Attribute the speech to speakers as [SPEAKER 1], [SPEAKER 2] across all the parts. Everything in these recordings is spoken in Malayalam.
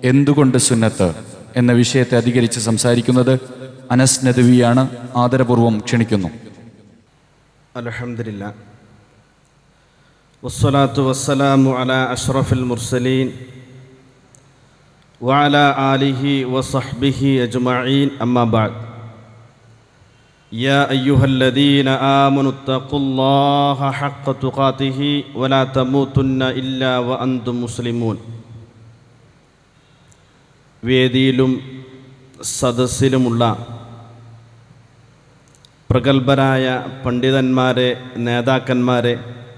[SPEAKER 1] എന്തുകൊണ്ട് സുന്നത്ത് എന്ന വിഷയത്തെ അധികരിച്ച് സംസാരിക്കുന്നത് അനസ് നദവിയാണ് ആദരപൂർവ്വം ക്ഷണിക്കുന്നു
[SPEAKER 2] അലഹമില്ല വസ്സലാത്തു വസ്സലാമു അല അഷ്റഫുൽ മുർസലീൻ വഅല ആലിഹി വസഹ്ബിഹി അജ്മഈൻ അമ്മാ ബഅദ് يا أيها الذين آمنوا اتقوا الله حق تقاته ولا تموتن إلا وأنتم مسلمون വേദിയിലും സദസ്സിലുമുള്ള പ്രഗത്ഭരായ പണ്ഡിതന്മാരെ നേതാക്കന്മാരെ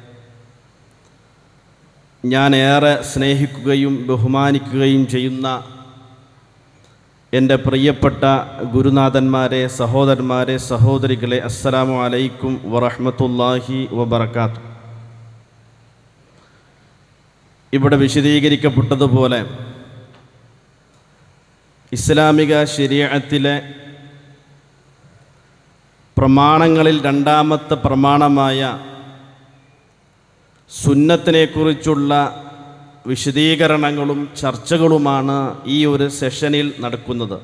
[SPEAKER 2] ഞാൻ ഏറെ സ്നേഹിക്കുകയും ബഹുമാനിക്കുകയും ചെയ്യുന്ന എൻ്റെ പ്രിയപ്പെട്ട ഗുരുനാഥന്മാരെ സഹോദരന്മാരെ സഹോദരികളെ അസ്സലാമു അലൈക്കും വറഹ്മത്തുള്ളാഹി വബർക്കാത്തു ഇവിടെ വിശദീകരിക്കപ്പെട്ടതുപോലെ ഇസ്ലാമിക ശരീഅത്തിലെ പ്രമാണങ്ങളിൽ രണ്ടാമത്തെ പ്രമാണമായ സുന്നത്തിനെക്കുറിച്ചുള്ള വിശദീകരണങ്ങളും ചർച്ചകളുമാണ് ഈ ഒരു സെഷനിൽ നടക്കുന്നത്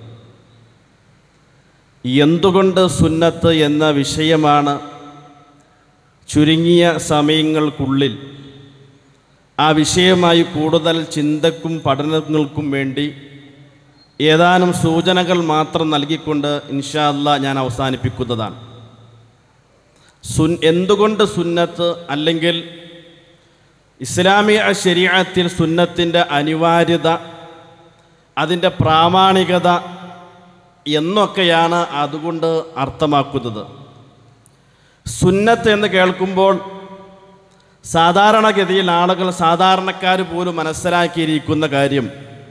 [SPEAKER 2] എന്തുകൊണ്ട് സുന്നത്ത് എന്ന വിഷയമാണ് ചുരുങ്ങിയ സമയങ്ങൾക്കുള്ളിൽ ആ വിഷയമായി കൂടുതൽ ചിന്തക്കും പഠനങ്ങൾക്കും വേണ്ടി ഏതാനും സൂചനകൾ മാത്രം നൽകിക്കൊണ്ട് ഇൻഷാ അല്ലാ ഞാൻ അവസാനിപ്പിക്കുന്നതാണ് സുൻ എന്തുകൊണ്ട് സുന്നത്ത് അല്ലെങ്കിൽ ഇസ്ലാമിക ശരീഅത്തിൽ സുന്നത്തിൻ്റെ അനിവാര്യത അതിൻ്റെ പ്രാമാണികത എന്നൊക്കെയാണ് അതുകൊണ്ട് അർത്ഥമാക്കുന്നത് സുന്നത്ത് എന്ന് കേൾക്കുമ്പോൾ സാധാരണഗതിയിൽ ആളുകൾ സാധാരണക്കാർ പോലും മനസ്സിലാക്കിയിരിക്കുന്ന കാര്യം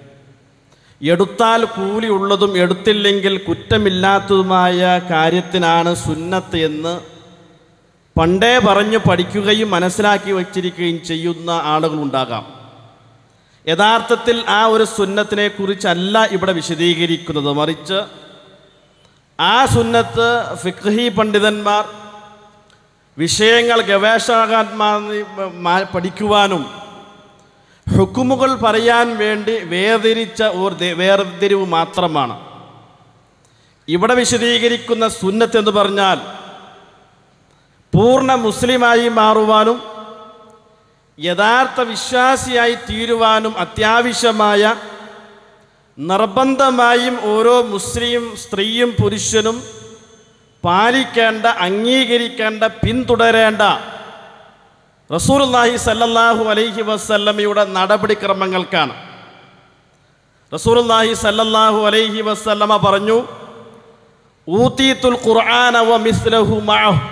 [SPEAKER 2] എടുത്താൽ കൂലിയുള്ളതും എടുത്തില്ലെങ്കിൽ കുറ്റമില്ലാത്തതുമായ കാര്യത്തിനാണ് സുന്നത്ത് എന്ന് പണ്ടേ പറഞ്ഞു പഠിക്കുകയും മനസ്സിലാക്കി വച്ചിരിക്കുകയും ചെയ്യുന്ന ആളുകളുണ്ടാകാം യഥാർത്ഥത്തിൽ ആ ഒരു സുന്നത്തിനെ കുറിച്ചല്ല ഇവിടെ വിശദീകരിക്കുന്നത് മറിച്ച് ആ സുന്നത്ത് ഫിഖ്ഹി പണ്ഡിതന്മാർ വിഷയങ്ങൾ ഗവേഷകന്മാർ പഠിക്കുവാനും ഹുക്കുമുകൾ പറയാൻ വേണ്ടി വേർതിരിച്ച ഒരു ദേ- വേർതിരിവ് മാത്രമാണ് ഇവിടെ വിശദീകരിക്കുന്ന സുന്നത്ത് എന്ന് പറഞ്ഞാൽ പൂർണ്ണ മുസ്ലിമായി മാറുവാനും യഥാർത്ഥ വിശ്വാസിയായി തീരുവാനും അത്യാവശ്യമായ നിർബന്ധമായും ഓരോ മുസ്ലിം സ്ത്രീയും പുരുഷനും പാലിക്കേണ്ട അംഗീകരിക്കേണ്ട പിന്തുടരേണ്ട റസൂലുള്ളാഹി സല്ലല്ലാഹു അലൈഹി വസല്ലമയുടെ നടപടിക്രമങ്ങൾക്കാണ് റസൂലുള്ളാഹി സല്ലല്ലാഹു അലൈഹി വസല്ലമ പറഞ്ഞു ഊതീത്തുൽ ഖുർആന വ മിസ്ലഹു മഅഹു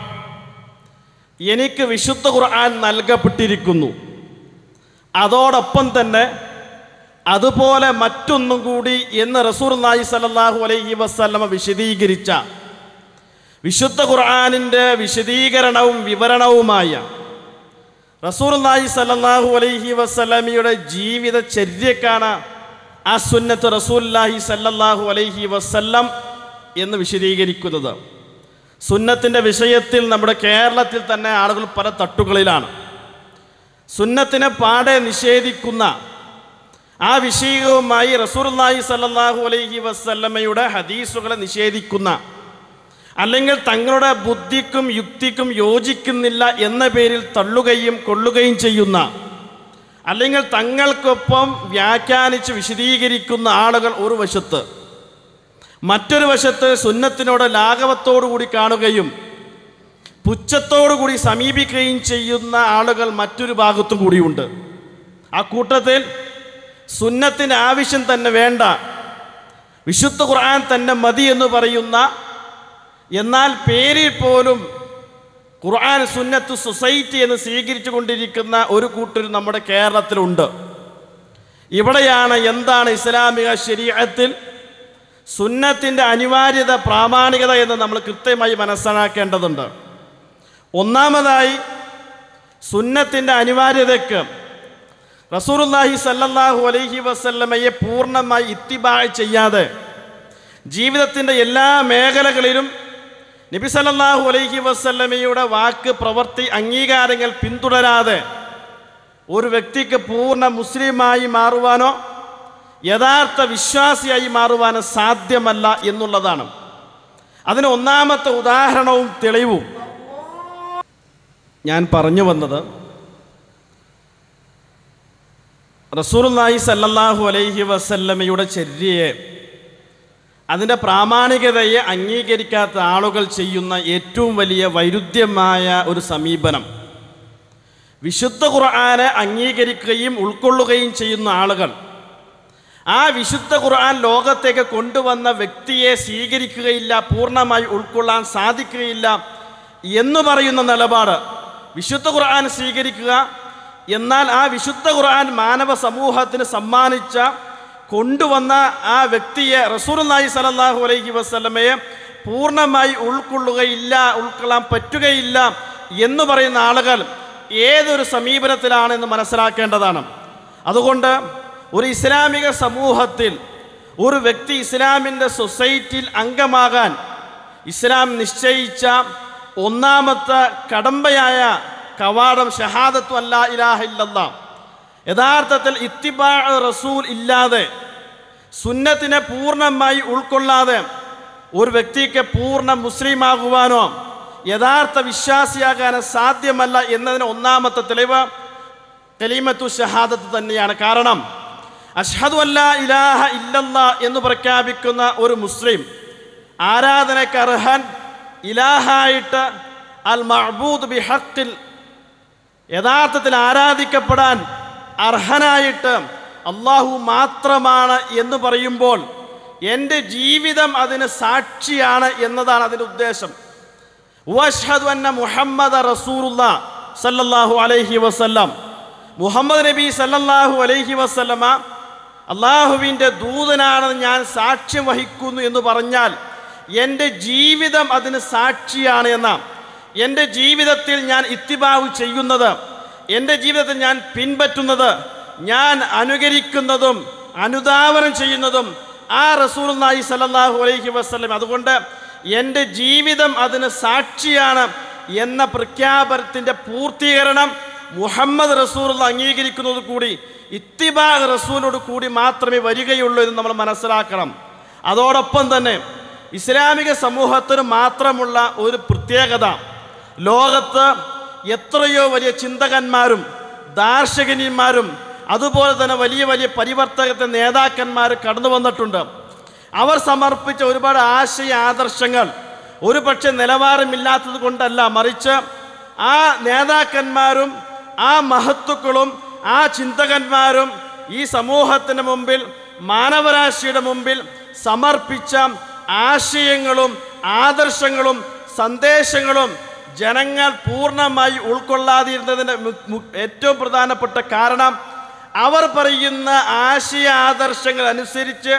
[SPEAKER 2] എനിക്ക് വിശുദ്ധ ഖുർആൻ നൽകപ്പെട്ടിരിക്കുന്നു അതോടൊപ്പം തന്നെ അതുപോലെ മറ്റൊന്നും കൂടി എന്ന് റസൂർനായി സല്ലല്ലാഹു അലൈഹി വസല്ലമ വിശദീകരിച്ച വിശുദ്ധ ഖുർആനിൻ്റെ വിശദീകരണവും വിവരണവുമായ റസൂർനായി സല്ലല്ലാഹു അലൈഹി വസല്ലമയുടെ ജീവിതചര്യക്കാണ് ആ സുന്നത്ത് റസൂല്ലാഹി സല്ലല്ലാഹു അലൈഹി വസല്ലം എന്ന് വിശദീകരിക്കുന്നത് സുന്നത്തിൻ്റെ വിഷയത്തിൽ നമ്മുടെ കേരളത്തിൽ തന്നെ ആളുകൾ പല തട്ടുകളിലാണ് സുന്നത്തിനെ പാടെ നിഷേധിക്കുന്ന ആ വിഷയവുമായി റസൂർല്ലാഹി സല്ലല്ലാഹു അലൈഹി വസല്ലമയുടെ ഹദീസുകളെ നിഷേധിക്കുന്ന അല്ലെങ്കിൽ തങ്ങളുടെ ബുദ്ധിക്കും യുക്തിക്കും യോജിക്കുന്നില്ല എന്ന പേരിൽ തള്ളുകയും കൊള്ളുകയും ചെയ്യുന്ന അല്ലെങ്കിൽ തങ്ങൾക്കൊപ്പം വ്യാഖ്യാനിച്ച് വിശദീകരിക്കുന്ന ആളുകൾ ഒരു വശത്ത് മറ്റൊരു വശത്ത് സുന്നത്തിനോട് ലാഘവത്തോടുകൂടി കാണുകയും പുച്ഛത്തോടുകൂടി സമീപിക്കുകയും ചെയ്യുന്ന ആളുകൾ മറ്റൊരു ഭാഗത്തും കൂടിയുണ്ട് ആ കൂട്ടത്തിൽ സുന്നത്തിന് ആവശ്യം തന്നെ വേണ്ട വിശുദ്ധ ഖുർആൻ തന്നെ മതി എന്ന് പറയുന്ന എന്നാൽ പേരിൽ പോലും ഖുർആൻ സുന്നത്ത് സൊസൈറ്റി എന്ന് സ്വീകരിച്ചു കൊണ്ടിരിക്കുന്ന ഒരു കൂട്ടർ നമ്മുടെ കേരളത്തിലുണ്ട് ഇവിടെയാണ് എന്താണ് ഇസ്ലാമിക ശരീഅത്തിൽ സുന്നത്തിൻ്റെ അനിവാര്യത പ്രാമാണികത എന്ന് നമ്മൾ കൃത്യമായി മനസ്സിലാക്കേണ്ടതുണ്ട് ഒന്നാമതായി സുന്നത്തിൻ്റെ അനിവാര്യതയ്ക്ക് റസൂറുല്ലാഹി സല്ലല്ലാഹു അലൈഹി വസല്ലമയെ പൂർണ്ണമായി ഇത്തിബാ ചെയ്യാതെ ജീവിതത്തിൻ്റെ എല്ലാ മേഖലകളിലും നബി സല്ലല്ലാഹു അലൈഹി വസല്ലമയുടെ വാക്ക് പ്രവൃത്തി അംഗീകാരങ്ങൾ പിന്തുടരാതെ ഒരു വ്യക്തിക്ക് പൂർണ്ണ മുസ്ലിമായി മാറുവാനോ യഥാർത്ഥ വിശ്വാസിയായി മാറുവാൻ സാധ്യമല്ല എന്നുള്ളതാണ് അതിന് ഒന്നാമത്തെ ഉദാഹരണവും തെളിവും ഞാൻ പറഞ്ഞു വന്നത് റസൂലുള്ളാഹി സല്ലല്ലാഹു അലൈഹി വസല്ലമയുടെ ചര്യയെ അതിൻ്റെ പ്രാമാണികതയെ അംഗീകരിക്കാത്ത ആളുകൾ ചെയ്യുന്ന ഏറ്റവും വലിയ വൈരുദ്ധ്യമായ ഒരു സമീപനം വിശുദ്ധ ഖുർആനെ അംഗീകരിക്കുകയും ഉൾക്കൊള്ളുകയും ചെയ്യുന്ന ആളുകൾ ആ വിശുദ്ധ ഖുർആൻ ലോകത്തേക്ക് കൊണ്ടുവന്ന വ്യക്തിയെ സ്വീകരിക്കുകയില്ല പൂർണ്ണമായി ഉൾക്കൊള്ളാൻ സാധിക്കുകയില്ല എന്ന് പറയുന്ന നിലപാട് വിശുദ്ധ ഖുർആൻ സ്വീകരിക്കുക എന്നാൽ ആ വിശുദ്ധ ഖുർആൻ മാനവ സമൂഹത്തിന് സമ്മാനിച്ച കൊണ്ടുവന്ന ആ വ്യക്തിയെ റസൂലുള്ളാഹി സ്വല്ലല്ലാഹു അലൈഹി വസല്ലമയെ പൂർണ്ണമായി ഉൾക്കൊള്ളുകയില്ല ഉൾക്കൊള്ളാൻ പറ്റുകയില്ല എന്ന് പറയുന്ന ആളുകൾ ഏതൊരു സമീപനത്തിലാണ് എന്ന് മനസ്സിലാക്കേണ്ടതാണ് അതുകൊണ്ട് ഒരു ഇസ്ലാമിക സമൂഹത്തിൽ ഒരു വ്യക്തി ഇസ്ലാമിൻ്റെ സൊസൈറ്റിയിൽ അംഗമാകാൻ ഇസ്ലാം നിശ്ചയിച്ച ഒന്നാമത്തെ കടമ്പയായ കവാടം ഷഹാദത്തു അല്ല ഇലാഹ ഇല്ലല്ലാ യഥാർത്ഥത്തിൽ ഇത്തിബാ റസൂൽ ഇല്ലാതെ സുന്നത്തിനെ പൂർണ്ണമായി ഉൾക്കൊള്ളാതെ ഒരു വ്യക്തിക്ക് പൂർണ്ണ മുസ്ലിമാകുവാനോ യഥാർത്ഥ വിശ്വാസിയാകാനോ സാധ്യമല്ല എന്നതിന് ഒന്നാമത്തെ തെളിവ് കലീമത്തു ഷഹാദത്ത് തന്നെയാണ് കാരണം അഷ്ഹദു അല്ലാ ഇലാഹ ഇല്ലല്ലാ എന്ന് പ്രഖ്യാപിക്കുന്ന ഒരു മുസ്ലിം ആരാധനയ്ക്ക് അർഹൻ ഇലാഹായിട്ട് അൽ മഅബൂദ് ബി ഹക്കിൽ യഥാർത്ഥത്തിൽ ആരാധിക്കപ്പെടാൻ അർഹനായിട്ട് അള്ളാഹു മാത്രമാണ് എന്ന് പറയുമ്പോൾ എൻ്റെ ജീവിതം അതിന് സാക്ഷിയാണ് എന്നതാണ് അതിൻ്റെ ഉദ്ദേശം വഷ്ഹദു അന്ന മുഹമ്മദ് റസൂലുള്ള സല്ലല്ലാഹു അലൈഹി വസല്ലം മുഹമ്മദ് നബി സല്ലല്ലാഹു അലൈഹി വസല്ലമ അള്ളാഹുവിൻ്റെ ദൂതനാണെന്ന് ഞാൻ സാക്ഷ്യം വഹിക്കുന്നു എന്ന് പറഞ്ഞാൽ എൻ്റെ ജീവിതം അതിന് സാക്ഷിയാണ് എന്ന എൻ്റെ ജീവിതത്തിൽ ഞാൻ ഇത്തിബാവ് ചെയ്യുന്നത് എൻ്റെ ജീവിതത്തിൽ ഞാൻ പിൻപറ്റുന്നത് ഞാൻ അനുകരിക്കുന്നതും അനുധാവനം ചെയ്യുന്നതും ആ റസൂലുള്ളാഹി സല്ലല്ലാഹു അലൈഹി വസല്ലം അതുകൊണ്ട് എൻ്റെ ജീവിതം അതിന് സാക്ഷിയാണ് എന്ന പ്രഖ്യാപനത്തിൻ്റെ പൂർത്തീകരണം മുഹമ്മദ് റസൂൽ അംഗീകരിക്കുന്നത് കൂടി ഇത്തിബാ റസൂലോട് കൂടി മാത്രമേ വരികയുള്ളൂ എന്ന് നമ്മൾ മനസ്സിലാക്കണം അതോടൊപ്പം തന്നെ ഇസ്ലാമിക സമൂഹത്തിന് മാത്രമുള്ള ഒരു പ്രത്യേകത ലോകത്ത് എത്രയോ വലിയ ചിന്തകന്മാരും ദാർശനികന്മാരും അതുപോലെ തന്നെ വലിയ വലിയ പരിവർത്തകത്തെ നേതാക്കന്മാർ കടന്നു വന്നിട്ടുണ്ട് അവർ സമർപ്പിച്ച ഒരുപാട് ആശയ ആദർശങ്ങൾ ഒരു പക്ഷെ നിലവാരമില്ലാത്തത് കൊണ്ടല്ല മറിച്ച് ആ നേതാക്കന്മാരും ആ മഹത്തുക്കളും ആ ചിന്തകന്മാരും ഈ സമൂഹത്തിന് മുമ്പിൽ മാനവരാശിയുടെ മുമ്പിൽ സമർപ്പിച്ച ആശയങ്ങളും ആദർശങ്ങളും സന്ദേശങ്ങളും ജനങ്ങൾ പൂർണ്ണമായി ഉൾക്കൊള്ളാതിരുന്നതിന് മു- മു- ഏറ്റവും പ്രധാനപ്പെട്ട കാരണം അവർ പറയുന്ന ആശയ ആദർശങ്ങൾ അനുസരിച്ച്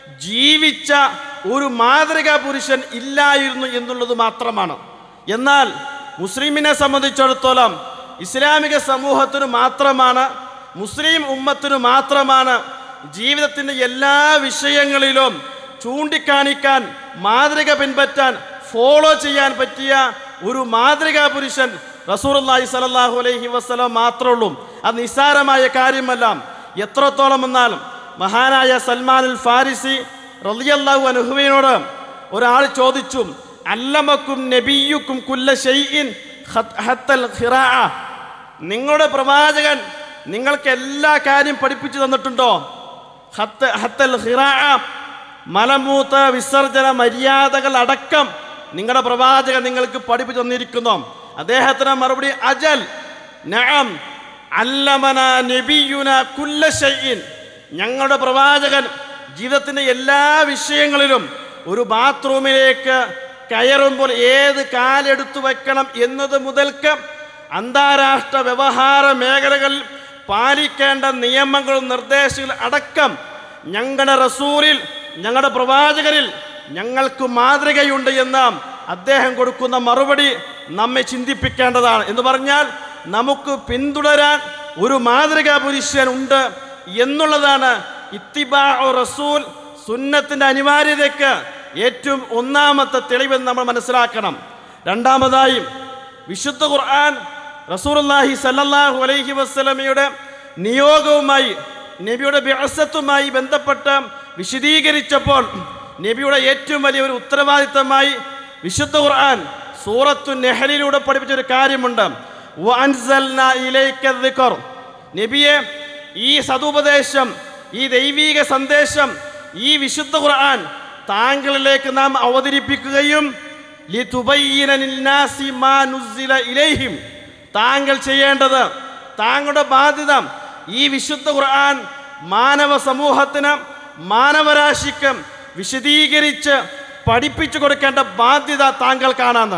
[SPEAKER 2] ജീവിച്ച ഒരു മാതൃകാ പുരുഷൻ ഇല്ലായിരുന്നു എന്നുള്ളത് മാത്രമാണ് എന്നാൽ മുസ്ലിമിനെ സംബന്ധിച്ചിടത്തോളം ഇസ്ലാമിക സമൂഹത്തിന് മാത്രമാണ് മുസ്ലിം ഉമ്മത്തിന് മാത്രമാണ് ജീവിതത്തിൻ്റെ എല്ലാ വിഷയങ്ങളിലും ചൂണ്ടിക്കാണിക്കാൻ മാതൃക പിൻപറ്റാൻ ഫോളോ ചെയ്യാൻ പറ്റിയ ഒരു മാതൃകാ പുരുഷൻ റസൂർല്ലാഹി സലല്ലാഹു അലൈഹി വസ്ലം മാത്രമേ ഉള്ളൂ അത് നിസ്സാരമായ കാര്യമല്ല എത്രത്തോളം എന്നാൽ മഹാനായ സൽമാനുൽ ഫാരിസി റളിയല്ലാഹു അനുഹുവിനോട് ഒരാൾ ചോദിച്ചു അല്ലമക്കും നബിയുക്കും കുല്ല ഷൈഇൻ ഖത്- ഹത്തൽ ഖിറാഅ നിങ്ങളുടെ പ്രവാചകൻ നിങ്ങൾക്ക് എല്ലാ കാര്യം പഠിപ്പിച്ചു തന്നിട്ടുണ്ടോ ഹത്ത് ഹത്തൽ ഖിറാഅ മലമൂത്ര വിസർജന മര്യാദകൾ അടക്കം നിങ്ങളുടെ പ്രവാചകൻ നിങ്ങൾക്ക് പഠിപ്പിച്ചു തന്നിരിക്കുന്നു അദ്ദേഹത്തിന് മറുപടി അജൽ നഅം അല്ലമന നബിയുന കുല്ല ഷൈഇൻ ഞങ്ങളുടെ പ്രവാചകൻ ജീവിതത്തിൻ്റെ എല്ലാ വിഷയങ്ങളിലും ഒരു ബാത്റൂമിലേക്ക് കയറുമ്പോൾ ഏത് കാലെടുത്തു വെക്കണം എന്നത് മുതൽക്ക് അന്താരാഷ്ട്ര വ്യവഹാര മേഖലകളിൽ പാലിക്കേണ്ട നിയമങ്ങളും നിർദ്ദേശങ്ങളും അടക്കം ഞങ്ങളുടെ റസൂലിൽ ഞങ്ങളുടെ പ്രവാചകരിൽ ഞങ്ങൾക്ക് മാതൃകയുണ്ട് എന്ന് അദ്ദേഹം കൊടുക്കുന്ന മറുപടി നമ്മെ ചിന്തിപ്പിക്കേണ്ടതാണ് എന്ന് പറഞ്ഞാൽ നമുക്ക് പിന്തുടരാൻ ഒരു മാതൃകാ പുരുഷൻ ഉണ്ട് എന്നുള്ളതാണ് ഇത്തിബാ റസൂൽ സുന്നത്തിൻ്റെ അനിവാര്യതയ്ക്ക് ഏറ്റവും ഒന്നാമത്തെ തെളിവെന്ന് നമ്മൾ മനസ്സിലാക്കണം രണ്ടാമതായും വിശുദ്ധ ഖുർആൻ റസൂലുള്ളാഹി സല്ലല്ലാഹു അലൈഹി വസല്ലമയുടെ നിയോഗവുമായി നബിയുടെ ബിഅസത്തുമായി ബന്ധപ്പെട്ട് വിശദീകരിച്ചപ്പോൾ നബിയുടെ ഏറ്റവും വലിയ ഒരു ഉത്തരവാദിത്തമായി വിശുദ്ധ ഖുർആൻ സൂറത്തു നെഹലിലൂടെ പഠിപ്പിച്ച ഒരു കാര്യമുണ്ട് വഅൻസൽനാ ഇലൈക ദിക്ർ. നബിയെ ഈ സതുപദേശം ഈ ദൈവീക സന്ദേശം ഈ വിശുദ്ധ ഖുർആൻ താങ്കളിലേക്ക് നാം അവതരിപ്പിക്കുകയും ലിതുബയ്യിന ലിന്നാസി മാ നുസ്സില ഇലൈഹിം താങ്കൾ ചെയ്യേണ്ടത് താങ്കളുടെ ബാധ്യത ഈ വിശുദ്ധ ഖുർആൻ മാനവ സമൂഹത്തിന് മാനവരാശിക്ക് വിശദീകരിച്ച് പഠിപ്പിച്ചു കൊടുക്കേണ്ട ബാധ്യത താങ്കൾക്കാണെന്ന്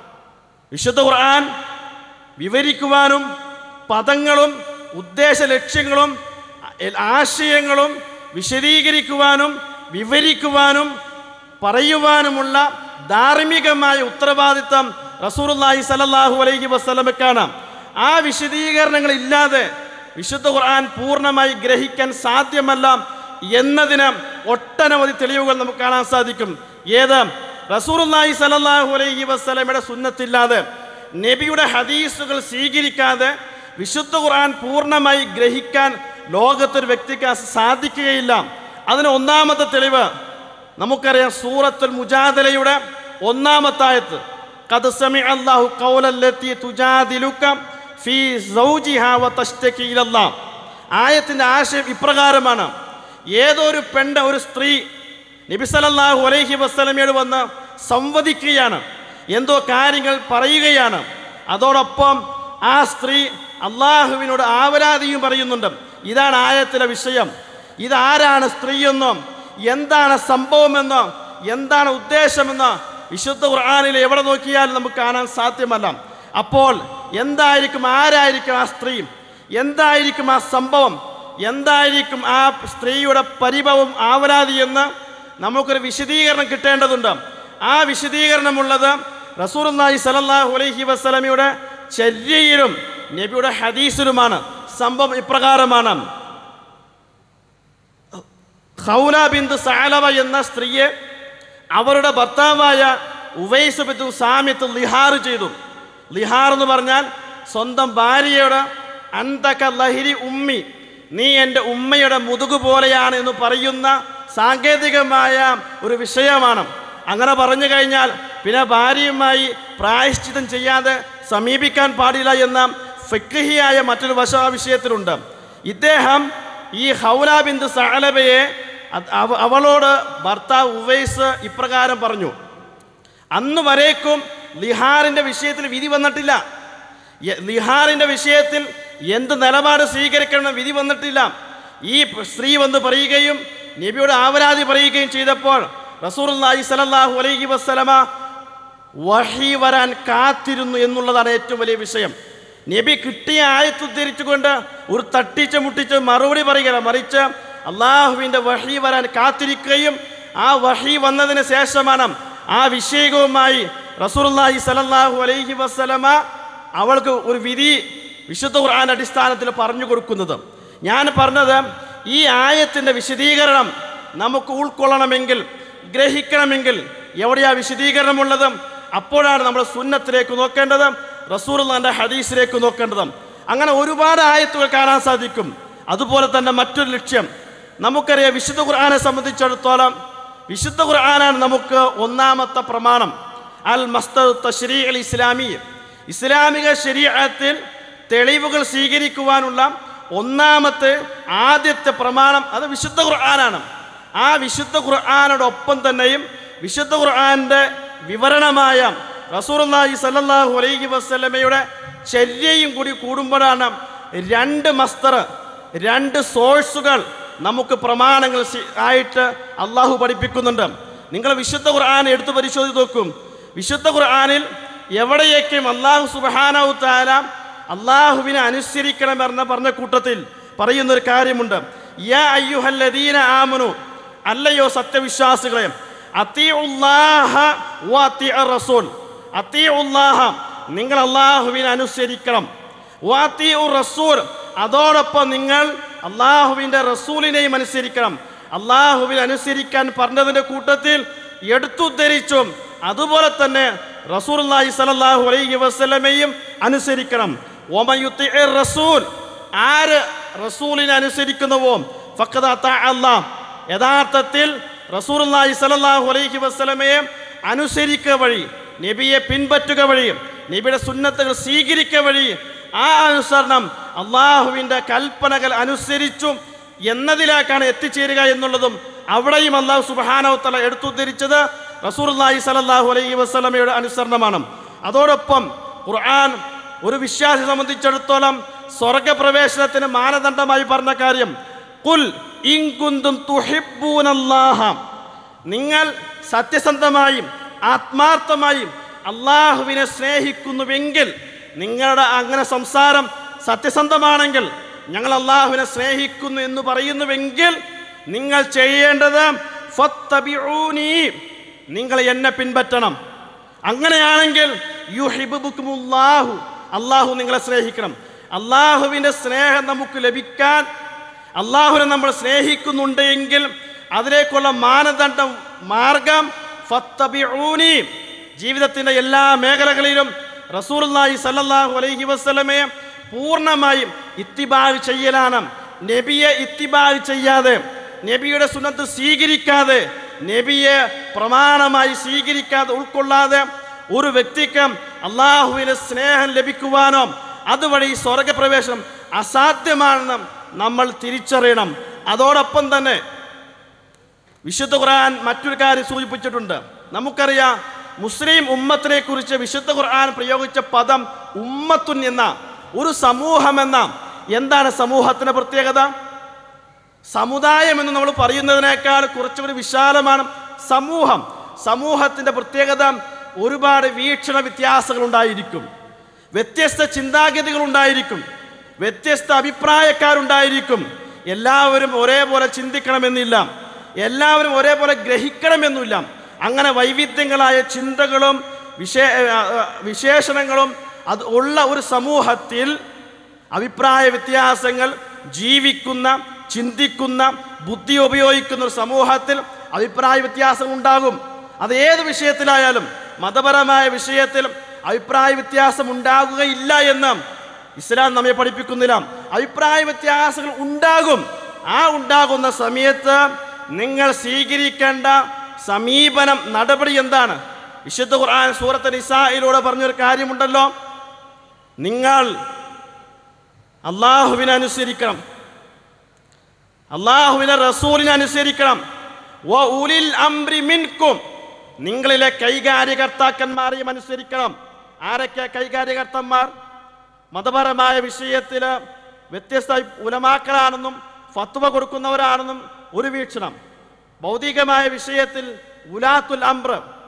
[SPEAKER 2] വിശുദ്ധ ഖുർആൻ വിവരിക്കുവാനും പദങ്ങളും ഉദ്ദേശ ലക്ഷ്യങ്ങളും എ- ആശയങ്ങളും വിശദീകരിക്കുവാനും വിവരിക്കുവാനും പറയുവാനുമുള്ള ധാർമ്മികമായ ഉത്തരവാദിത്തം റസൂറുല്ലാഹി സലല്ലാഹു അലൈഹി വസ്ലമക്കാണ് ആ വിശദീകരണങ്ങൾ ഇല്ലാതെ വിശുദ്ധ ഖുർആൻ പൂർണ്ണമായി ഗ്രഹിക്കാൻ സാധ്യമല്ല എന്നതിന് ഒട്ടനവധി തെളിവുകൾ നമുക്ക് കാണാൻ സാധിക്കും ഏത് റസൂറുല്ലാഹി സലല്ലാഹു അലൈഹി വസ്ലമയുടെ സുന്നത്തില്ലാതെ നബിയുടെ ഹദീസുകൾ സ്വീകരിക്കാതെ വിശുദ്ധ ഖുർആൻ പൂർണ്ണമായി ഗ്രഹിക്കാൻ ലോകത്തൊരു വ്യക്തിക്ക് സാധിക്കുകയില്ല അതിന് ഒന്നാമത്തെ തെളിവ് നമുക്കറിയാം സൂറത്തുൽ മുജാദലയുടെ ഒന്നാമത്തായത്ത് قد سمع الله قول التي تجادلك في زوجها وتشتكي الى الله ആയത്തിന്റെ ആശയം ഇപ്രകാരമാണ് ഏതോ ഒരു പെണ്ണ് ഒരു സ്ത്രീ നബി സല്ലല്ലാഹു അലൈഹി വസല്ലമയോട് വന്ന് സംവദിക്കുകയാണ് എന്തോ കാര്യങ്ങൾ പറയുകയാണ് അതോടൊപ്പം ആ സ്ത്രീ അള്ളാഹുവിനോട് ആവരാതിയും പറയുന്നുണ്ട് ഇതാണ് ആയത്തിലെ വിഷയം ഇതാരാണ് സ്ത്രീയെന്നോ എന്താണ് സംഭവമെന്നോ എന്താണ് ഉദ്ദേശമെന്നോ വിശുദ്ധ ഖുർആാനിൽ എവിടെ നോക്കിയാലും നമുക്ക് കാണാൻ സാധ്യമല്ല അപ്പോൾ എന്തായിരിക്കും ആരായിരിക്കും ആ സ്ത്രീ എന്തായിരിക്കും ആ സംഭവം എന്തായിരിക്കും ആ സ്ത്രീയുടെ പരിഭവം ആവരാതി എന്ന് നമുക്കൊരു വിശദീകരണം കിട്ടേണ്ടതുണ്ട് ആ വിശദീകരണമുള്ളത് റസൂർനായി സലല്ലാഹു അലൈഹി വസ്ലമിയുടെ ചര്യയിലും നബിയുടെ ഹദീസിലുമാണ് സംഭവം ഇപ്രകാരമാണ് ഖൗല ബിന്ദു സാലവ എന്ന സ്ത്രീയെ അവരുടെ ഭർത്താവായ ഉവൈസ് ബിന്ദു സാമിത്ത് ലിഹാർ ചെയ്തു ലിഹാർ എന്ന് പറഞ്ഞാൽ സ്വന്തം ഭാര്യയുടെ അന്തക ലഹിരി ഉമ്മി നീ എൻ്റെ ഉമ്മയുടെ മുതുകു പോലെയാണ് എന്ന് പറയുന്ന സാങ്കേതികമായ ഒരു വിഷയമാണ് അങ്ങനെ പറഞ്ഞു കഴിഞ്ഞാൽ പിന്നെ ഭാര്യയുമായി പ്രായശ്ചിത്തം ചെയ്യാതെ സമീപിക്കാൻ പാടില്ല എന്ന ഫിഖ്ഹിയായ മറ്റൊരു വശ ആ വിഷയത്തിലുണ്ട് ഇദ്ദേഹം ഈ ഹൗല ബിന്ദു സാലബയെ അത് അവ- അവളോട് ഭർത്താവ് ഉവൈസ് ഇപ്രകാരം പറഞ്ഞു അന്ന് വരേക്കും ലിഹാറിന്റെ വിഷയത്തിൽ വിധി വന്നിട്ടില്ല യ- ലിഹാറിന്റെ വിഷയത്തിൽ എന്ത് നിലപാട് സ്വീകരിക്കണമെന്ന് വിധി വന്നിട്ടില്ല ഈ പ- സ്ത്രീ വന്ന് പറയുകയും നബിയോട് ആവരാതി പറയുകയും ചെയ്തപ്പോൾ റസൂർല്ലാഹി സലല്ലാഹു അലൈഹി വസ്സലമ വഹി വരാൻ കാത്തിരുന്നു എന്നുള്ളതാണ് ഏറ്റവും വലിയ വിഷയം നബി കിട്ടിയ ആയത്ത് ഉദ്ധരിച്ചുകൊണ്ട് ഒരു തട്ടിച്ച് മുട്ടിച്ച് മറുപടി പറയുകയാണ് മറിച്ച് അള്ളാഹുവിൻ്റെ വഹി വരാൻ കാത്തിരിക്കുകയും ആ വഹി വന്നതിന് ശേഷമാണ് ആ വിഷയവുമായി റസൂലുള്ളാഹി സലല്ലാഹു അലൈഹി വസ്സലമ അവൾക്ക് ഒരു വിധി വിശുദ്ധ ഖുർആൻ അടിസ്ഥാനത്തിൽ പറഞ്ഞു കൊടുക്കുന്നത് ഞാൻ പറഞ്ഞത് ഈ ആയത്തിൻ്റെ വിശദീകരണം നമുക്ക് ഉൾക്കൊള്ളണമെങ്കിൽ ഗ്രഹിക്കണമെങ്കിൽ എവിടെയാ വിശദീകരണമുള്ളത് അപ്പോഴാണ് നമ്മൾ സുന്നത്തിലേക്ക് നോക്കേണ്ടത് റസൂർന്റെ ഹദീസിലേക്ക് നോക്കേണ്ടത് അങ്ങനെ ഒരുപാട് ആയത്തുകൾ കാണാൻ സാധിക്കും അതുപോലെ തന്നെ മറ്റൊരു ലക്ഷ്യം നമുക്കറിയാം വിശുദ്ധ ഖുർആനെ സംബന്ധിച്ചിടത്തോളം വിശുദ്ധ ഖുർആനാണ് നമുക്ക് ഒന്നാമത്തെ പ്രമാണം അൽ മസ്തർ തഷ്രീ അൽ ഇസ്ലാമി ഇസ്ലാമിക ശരീരത്തിൽ തെളിവുകൾ സ്വീകരിക്കുവാനുള്ള ഒന്നാമത്തെ ആദ്യത്തെ പ്രമാണം അത് വിശുദ്ധ ഖുർആനാണ് ആ വിശുദ്ധ ഖുർആാനോടൊപ്പം തന്നെയും വിശുദ്ധ ഖുർആാൻ്റെ വിവരണമായ റസൂർല്ലാഹി സല്ലല്ലാഹു അലൈഹി വസ്ലമയുടെ ചര്യയും കൂടി കൂടുമ്പോഴാണ് രണ്ട് മസ്തർ രണ്ട് സോഴ്സുകൾ നമുക്ക് പ്രമാണങ്ങൾ സി- ആയിട്ട് അള്ളാഹു പഠിപ്പിക്കുന്നുണ്ട് നിങ്ങൾ വിശുദ്ധ ഖുർആൻ എടുത്തു പരിശോധിച്ച് നോക്കും വിശുദ്ധ ഖുർആനിൽ എവിടെയൊക്കെയും അള്ളാഹു സുബാനാവു താല അള്ളാഹുവിനെ അനുസരിക്കണം എന്ന പറഞ്ഞ കൂട്ടത്തിൽ പറയുന്ന ഒരു കാര്യമുണ്ട് യാ അയ്യുഹല്ലദീന ആമനു അല്ലയോ സത്യവിശ്വാസികളെ അത്തിഉല്ലാഹ വ അത്തിഉർ റസൂൽ അത്തിഉല്ലാഹ നിങ്ങൾ അള്ളാഹുവിനെ അനുസരിക്കണം വാത്തിഉർ റസൂൽ അതോടൊപ്പം നിങ്ങൾ അള്ളാഹുവിൻ്റെ റസൂലിനെയും അനുസരിക്കണം അള്ളാഹുവിനെ അനുസരിക്കാൻ പറഞ്ഞതിൻ്റെ കൂട്ടത്തിൽ എടുത്തുദ്ധരിച്ചും അതുപോലെ തന്നെ റസൂലുള്ളാഹി സ്വല്ലല്ലാഹു അലൈഹി വസല്ലമയും അനുസരിക്കണം ഒമയുത്തിഇർ റസൂൽ ആര് റസൂലിനെ അനുസരിക്കുന്നുവോ ഫഖദ് അതാ അല്ലാഹ് യഥാർത്ഥത്തിൽ റസൂലുള്ളാഹി സ്വല്ലല്ലാഹു അലൈഹി വസല്ലമയെ അനുസരിക്കുക വഴി നബിയെ പിൻപറ്റുക വഴി നബിയുടെ സുന്നത്തുകൾ സ്വീകരിക്കുക വഴി ആ അനുസരണം അള്ളാഹുവിൻ്റെ കൽപ്പനകൾ അനുസരിച്ചു എന്നതിലേക്കാണ് എത്തിച്ചേരുക എന്നുള്ളതും അവിടെയും അള്ളാഹു സുബാനവത്തല എടുത്തുദ്ധരിച്ചത് റസൂർല്ലാഹി സലല്ലാഹു അലൈഹി വസ്ലമയുടെ അനുസരണമാണ് അതോടൊപ്പം ഖുർആൻ ഒരു വിശ്വാസി സംബന്ധിച്ചിടത്തോളം സ്വർഗപ്രവേശനത്തിന് മാനദണ്ഡമായി പറഞ്ഞ കാര്യം കുൽ ഇൻകുന്തും തുഹിബ്ബൂനല്ലാഹ നിങ്ങൾ സത്യസന്ധമായും ആത്മാർത്ഥമായും അള്ളാഹുവിനെ സ്നേഹിക്കുന്നുവെങ്കിൽ നിങ്ങളുടെ അങ്ങനെ സംസാരം സത്യസന്ധമാണെങ്കിൽ ഞങ്ങൾ അള്ളാഹുവിനെ സ്നേഹിക്കുന്നു എന്ന് പറയുന്നുവെങ്കിൽ നിങ്ങൾ ചെയ്യേണ്ടത് ഫത്തബിഊനി നിങ്ങൾ എന്നെ പിൻപറ്റണം അങ്ങനെയാണെങ്കിൽ യുഹിബുക്കുമുല്ലാഹു അള്ളാഹു നിങ്ങളെ സ്നേഹിക്കണം അള്ളാഹുവിൻ്റെ സ്നേഹം നമുക്ക് ലഭിക്കാൻ അള്ളാഹുവിനെ നമ്മൾ സ്നേഹിക്കുന്നുണ്ട് എങ്കിൽ അതിലേക്കുള്ള മാനദണ്ഡം മാർഗം ഫത്തബിഊനി ജീവിതത്തിൻ്റെ എല്ലാ മേഖലകളിലും റസൂലുള്ളാഹി സല്ലല്ലാഹു അലൈഹി വസല്ലമയെ പൂർണ്ണമായും ഇത്തിബാഗ് ചെയ്യലാണ് നബിയെ ഇത്തിബാഗ് ചെയ്യാതെ നബിയുടെ സുന്നത്ത് സ്വീകരിക്കാതെ നബിയെ പ്രമാണമായി സ്വീകരിക്കാതെ ഉൾക്കൊള്ളാതെ ഒരു വ്യക്തിക്ക് അള്ളാഹുവിന് സ്നേഹം ലഭിക്കുവാനോ അതുവഴി സ്വർഗപ്രവേശനം അസാധ്യമാണെന്ന് നമ്മൾ തിരിച്ചറിയണം അതോടൊപ്പം തന്നെ വിശുദ്ധ ഖുർആൻ മറ്റൊരു കാര്യം സൂചിപ്പിച്ചിട്ടുണ്ട് നമുക്കറിയാം മുസ്ലിം ഉമ്മത്തിനെ കുറിച്ച് വിശുദ്ധ ഖുർആൻ പ്രയോഗിച്ച പദം ഉമ്മത്തുൻ എന്ന ഒരു സമൂഹം എന്ന എന്താണ് സമൂഹത്തിന്റെ പ്രത്യേകത സമുദായം എന്ന് നമ്മൾ പറയുന്നതിനേക്കാൾ കുറച്ചുകൂടി വിശാലമാണ് സമൂഹം സമൂഹത്തിന്റെ പ്രത്യേകത ഒരുപാട് വീക്ഷണ വ്യത്യാസങ്ങൾ ഉണ്ടായിരിക്കും വ്യത്യസ്ത ചിന്താഗതികൾ ഉണ്ടായിരിക്കും വ്യത്യസ്ത അഭിപ്രായക്കാരുണ്ടായിരിക്കും എല്ലാവരും ഒരേപോലെ ചിന്തിക്കണമെന്നില്ല എല്ലാവരും ഒരേപോലെ ഗ്രഹിക്കണമെന്നില്ല അങ്ങനെ വൈവിധ്യങ്ങളായ ചിന്തകളും വിശേ ആ, ആ, വിശേഷണങ്ങളും അത് ഉള്ള ഒരു സമൂഹത്തിൽ അഭിപ്രായ വ്യത്യാസങ്ങൾ ജീവിക്കുന്ന ചിന്തിക്കുന്ന ബുദ്ധി ഉപയോഗിക്കുന്ന ഒരു സമൂഹത്തിൽ അഭിപ്രായ വ്യത്യാസം ഉണ്ടാകും അത് ഏത് വിഷയത്തിലായാലും മതപരമായ വിഷയത്തിൽ അഭിപ്രായ വ്യത്യാസം ഉണ്ടാകുകയില്ല എന്ന് ഇസ്ലാം നമ്മെ പഠിപ്പിക്കുന്നില്ല അഭിപ്രായ വ്യത്യാസങ്ങൾ ഉണ്ടാകും ആ ഉണ്ടാകുന്ന സമയത്ത് നിങ്ങൾ സ്വീകരിക്കേണ്ട സമീപനം നടപടി എന്താണ് വിശുദ്ധ ഖുർആൻ സൂറത്ത് നിസായിലൂടെ പറഞ്ഞൊരു കാര്യമുണ്ടല്ലോ നിങ്ങൾ അള്ളാഹുവിനെ അനുസരിക്കണം അള്ളാഹുവിനെ റസൂലിനെ അനുസരിക്കണം വ ഉലിൽ അംരി മിൻകും നിങ്ങളിലെ കൈകാര്യകർത്താക്കന്മാരെയും അനുസരിക്കണം ആരൊക്കെ കൈകാര്യകർത്തന്മാർ മതപരമായ വിഷയത്തിൽ വ്യത്യസ്ത ഉലമാക്കളാണെന്നും ഫത്വ കൊടുക്കുന്നവരാണെന്നും ഒരു വീക്ഷണം ഭൗതികമായ വിഷയത്തിൽ ഉലാത്തുൽ അംബ്ര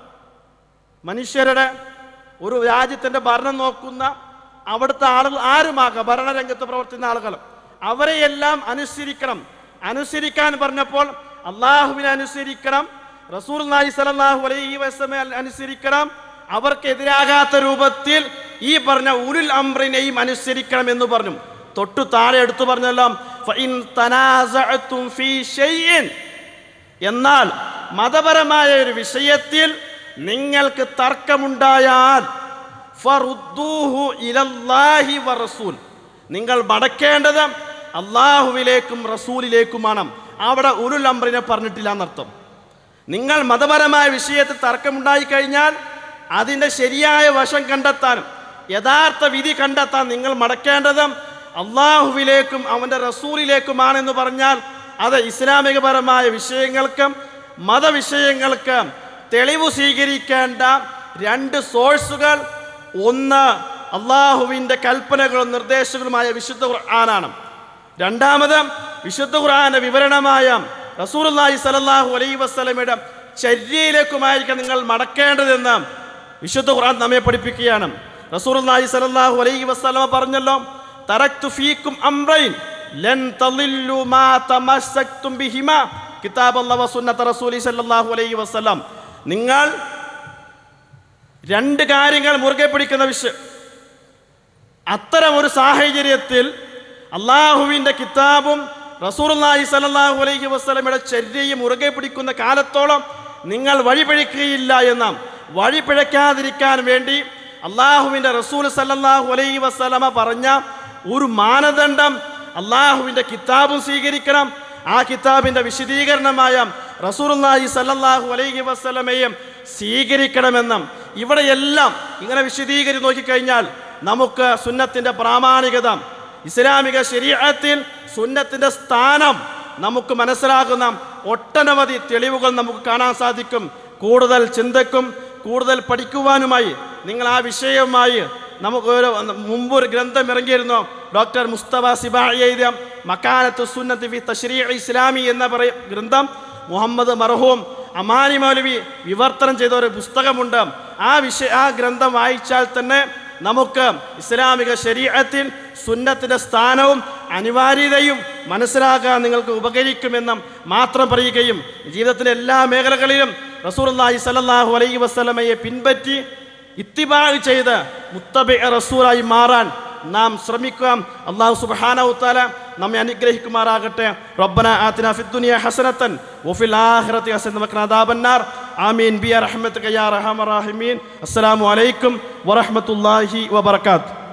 [SPEAKER 2] മനുഷ്യരുടെ ഒരു രാജ്യത്തിൻ്റെ ഭരണം നോക്കുന്ന അവിടുത്തെ ആളുകൾ ആരുമാകാം ഭരണരംഗത്ത് പ്രവർത്തിക്കുന്ന ആളുകൾ അവരെയെല്ലാം അനുസരിക്കണം അനുസരിക്കാൻ പറഞ്ഞപ്പോൾ അള്ളാഹുവിനെ അനുസരിക്കണം റസൂൽ നായി സലല്ലാഹു അലൈഹി വസ്ലമെ അനുസരിക്കണം അവർക്ക് എതിരാകാത്ത രൂപത്തിൽ ഈ പറഞ്ഞ ഉരുൽ അംറിനെയും അനുസരിക്കണം എന്ന് പറഞ്ഞു തൊട്ടു താഴെ എടുത്തു പറഞ്ഞല്ലോ "ഫഇൻ തനാസഅതും ഫീ ഷൈഇൻ" എന്നാൽ മതപരമായ ഒരു വിഷയത്തിൽ നിങ്ങൾക്ക് തർക്കമുണ്ടായാൽ ഫറുദ്ദൂഹു ഇലല്ലാഹി വറസൂൽ നിങ്ങൾ മടക്കേണ്ടത് അള്ളാഹുവിലേക്കും റസൂലിലേക്കുമാണ് അവിടെ ഉരുൾ അംറിനെ പറഞ്ഞിട്ടില്ല എന്നർത്ഥം നിങ്ങൾ മതപരമായ വിഷയത്തിൽ തർക്കമുണ്ടായി കഴിഞ്ഞാൽ അതിൻ്റെ ശരിയായ വശം കണ്ടെത്താനും യഥാർത്ഥ വിധി കണ്ടെത്താൻ നിങ്ങൾ മടക്കേണ്ടത് അള്ളാഹുവിലേക്കും അവൻ്റെ റസൂലിലേക്കുമാണെന്ന് പറഞ്ഞാൽ അത് ഇസ്ലാമികപരമായ വിഷയങ്ങൾക്ക് മതവിഷയങ്ങൾക്ക് തെളിവ് സ്വീകരിക്കേണ്ട രണ്ട് സോഴ്സുകൾ ഒന്ന് അള്ളാഹുവിൻ്റെ കൽപ്പനകളും നിർദ്ദേശങ്ങളുമായ വിശുദ്ധ ഖുർആനാണ് രണ്ടാമത് വിശുദ്ധ ഖുർആന്റെ വിവരണമായ റസൂലുള്ളാഹി സ്വല്ലല്ലാഹു അലൈഹി വസല്ലമയുടെ ചര്യയിലേക്കുമായിരിക്കും നിങ്ങൾ മടക്കേണ്ടതെന്ന് വിശുദ്ധ ഖുർആൻ നമ്മെ പഠിപ്പിക്കുകയാണ് റസൂലുള്ളാഹി സ്വല്ലല്ലാഹു അലൈഹി വസല്ലമ പറഞ്ഞല്ലോ തറക്തു ഫീക്കും അംറൈൻ ലൻ തളില്ലു മാ തമസ്സക്തും ബിഹിമാ കിതാബല്ലാഹി വസുന്നത റസൂലി സ്വല്ലല്ലാഹു അലൈഹി വസല്ലം നിങ്ങൾ രണ്ട് കാര്യങ്ങൾ മുറുകെ പിടിക്കുന്ന വിഷയം അത്തരം ഒരു സാഹചര്യത്തിൽ അള്ളാഹുവിൻ്റെ കിതാബും റസൂർലാഹി സലല്ലാഹു അലൈഹി വസ്ലമയുടെ ചര്യയും മുറുകെ പിടിക്കുന്ന കാലത്തോളം നിങ്ങൾ വഴിപിഴക്കുകയില്ല എന്ന വഴിപിഴക്കാതിരിക്കാൻ വേണ്ടി അള്ളാഹുവിൻ്റെ റസൂൽ സല്ലല്ലാഹു അലൈഹി വസ്ലമ പറഞ്ഞ ഒരു മാനദണ്ഡം അള്ളാഹുവിൻ്റെ കിതാബും സ്വീകരിക്കണം ആ കിതാബിൻ്റെ വിശദീകരണമായ റസൂലുള്ളാഹി സല്ലല്ലാഹു അലൈഹി വസല്ലമയും സ്വീകരിക്കണമെന്നും ഇവിടെയെല്ലാം ഇങ്ങനെ വിശദീകരി നോക്കിക്കഴിഞ്ഞാൽ നമുക്ക് സുന്നത്തിൻ്റെ പ്രാമാണികത ഇസ്ലാമിക ശരീരത്തിൽ സുന്നത്തിൻ്റെ സ്ഥാനം നമുക്ക് മനസ്സിലാകുന്ന ഒട്ടനവധി തെളിവുകൾ നമുക്ക് കാണാൻ സാധിക്കും കൂടുതൽ ചിന്തക്കും കൂടുതൽ പഠിക്കുവാനുമായി നിങ്ങൾ ആ വിഷയവുമായി നമുക്ക് ഒരു മുമ്പ് ഒരു ഗ്രന്ഥം ഇറങ്ങിയിരുന്നു ഡോക്ടർ മുസ്തഫ സിബായി എഴുതിയ മക്കാനത്ത് സുന്നത്ത് ഫി തശ്രീ ഇസ്ലാമി എന്ന പറയ ഗ്രന്ഥം മുഹമ്മദ് മർഹൂം അമാനി മൗലവി വിവർത്തനം ചെയ്ത ഒരു പുസ്തകമുണ്ട് ആ വിഷയ ആ ഗ്രന്ഥം വായിച്ചാൽ തന്നെ നമുക്ക് ഇസ്ലാമിക ശരീരത്തിൽ സുന്നത്തിൻ്റെ സ്ഥാനവും അനിവാര്യതയും മനസ്സിലാക്കാൻ നിങ്ങൾക്ക് ഉപകരിക്കുമെന്നും മാത്രം പറയുകയും ജീവിതത്തിലെ എല്ലാ മേഖലകളിലും റസൂർല്ലാഹി സല്ലല്ലാഹു അലൈഹി വസ്ലമയെ പിൻപറ്റി ഇത്തിബാഴ് ചെയ്ത് മുത്തബി റസൂലായി മാറാൻ നാം ശ്രമിക്കാം അള്ളാഹു സുബ്ഹാനഹു തആല നമ്മെ അനുഗ്രഹിക്കുമാറാകട്ടെ റബ്ബന ആതിന ഫിദ് ദുനിയ ഹസനത്തൻ വഫിൽ ആഖിറതി ഹസനത്തൻ വഖിന അദാബന്നാർ ആമീൻ ബിയ റഹ്മതിക യാ അർഹമർ റഹീമീൻ അസ്സലാമു അലൈക്കും വറഹ്മത്തുള്ളാഹി വബറകാതുഹു